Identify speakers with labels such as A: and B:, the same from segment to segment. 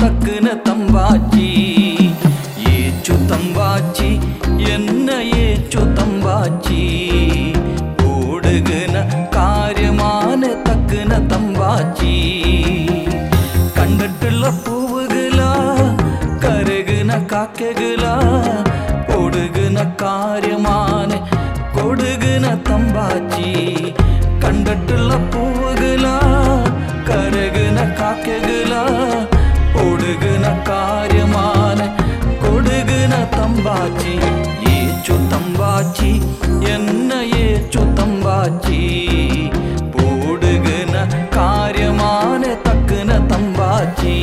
A: தக்குன தம்பாச்சி ஏச்சு தம்பாச்சி என்ன ஏச்சு தம்பாச்சி ஓடுகுன காரியமான தக்குன தம்பாச்சி கண்டட்டுள்ள பூவுகளா கருகுன காக்கைகளா ஒடுகுன காரியமான கொடுகுன தம்பாச்சி கண்டட்டுள்ள பூவுகளா கருகுன காக்கைகளா ஒடுகுன காரியமான கொடுகுன தம்பாச்சி ஏச்சு தம்பாச்சி என்ன ஏச்சு தம்பாச்சி போடுகுன காரியமான தக்குன தம்பாச்சி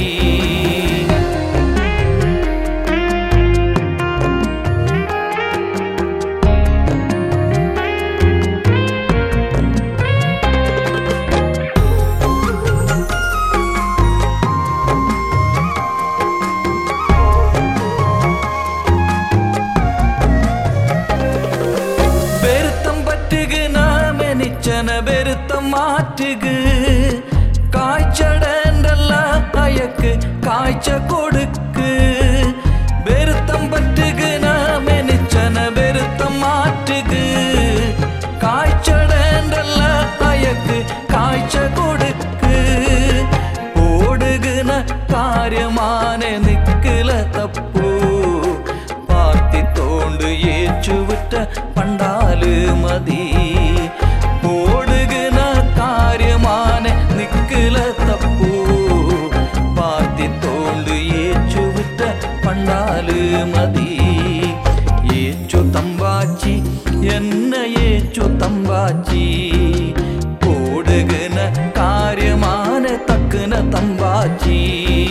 A: பெருத்தம் பட்டுகு நாம நிச்சன பெருத்தம் மாற்றுகு காய்ச்சடண்டல்ல அயக்கு காய்ச்ச கொடுக்கு பெருத்தம் பட்டுகு நாம நிச்சன பெருத்தம் மாற்றுகு காய்ச்சடண்டல்ல அயக்கு காய்ச்ச கொடுக்கு ஓடுகுன காரியமான நிக்கல தப்பு பார்த்தி தோண்டு ஏற்று விட்ட பண்டாலு மதி ஓடுகுன காரியமான நிக்கல தப்பு பார்த்தி தோண்டு ஏற்று விட்ட பண்டாலு மதி ஏச்சு தம்பாச்சி என்ன ஏச்சு தம்பாச்சி ஓடுகுன காரியமான தக்குன தம்பாச்சி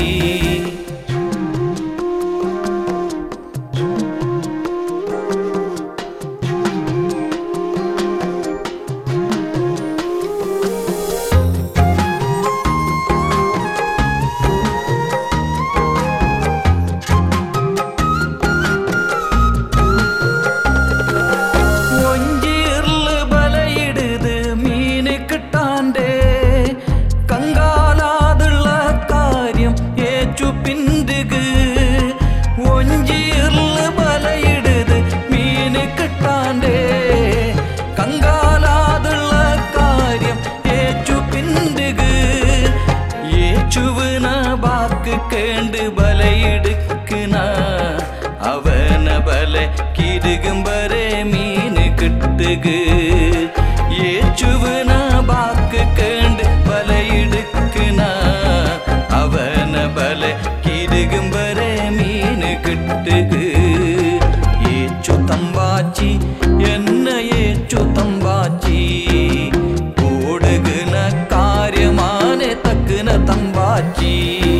A: ஒஞ்சீர்ல பலையிடுது மீனு கிட்டாண்டே கங்காலாதுள்ள காரியம் ஏச்சு பிந்துகு ஒஞ்சீர்ல பலையிடுது மீனு கிட்டாண்டே கங்காலாதுள்ள காரியம் ஏச்சு பிந்துகு ஏச்சுவுன பாக்கு கேண்டு பலையிடுக்குனா அவன பல கிடுகும்பரே மீனு கிட்டுகு ஏச்சுவுன பாக்கு கேண்டு பலையிடுக்குனா அவன பல கிடுகும்பரே மீனு கிட்டுகு ஏச்சு தம்பாச்சி என்ன ஏச்சு தம்பாச்சி ஓடுகுன காரியமான தக்குன தம்பாச்சி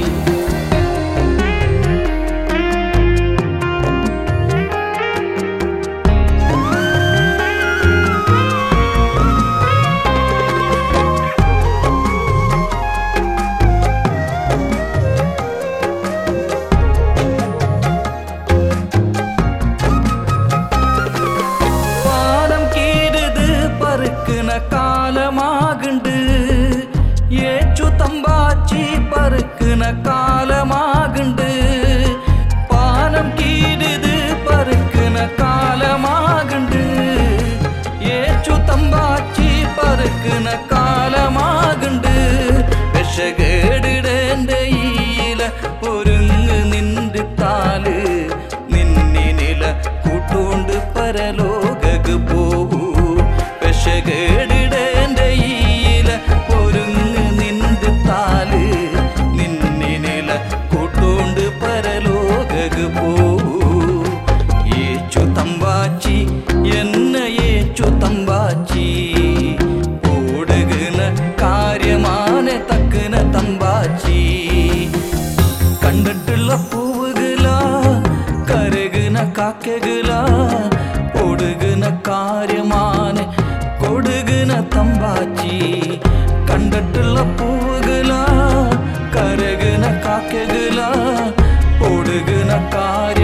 A: பாடம் கீடுது பருக்குன காலமாகுண்டு ஏச்சு தம்பாச்சி பருக்குன காலமாகுண்டு பானம் கீடுது பருக்குன காலமாகுண்டு ஏச்சு தம்பாச்சி பருக்குன காலமாகுண்டு വിഷകേടിടേണ്ട ഈല ഒരുങ്ങ് നിന്റെ താല് നിന്നിനില കൂട്ടുകൊണ്ട് പരലോകക്ക് പോകൂ വിഷകേടിടേണ്ട ഈല ഒരുങ്ങ് നിന്റെ താല് നിന്നിനില കൂട്ടുകൊണ്ട് പരലോകക്ക് പോകൂ ஏச்சு தம்பாச்சி என்ன ஏச்சு தம்பாச்சி ஓடுகுன காரியமான தக்குன தம்பாச்சி கண்டுட்டுள்ள பூவுகளா கருகுன காக்கைகளா ஒடுகுன காரியமான கொடுகுன தம்பாச்சி கண்டுட்டுள்ள பூவுகளா கருகுன காக்கைகளா ஒடுகுன காரிய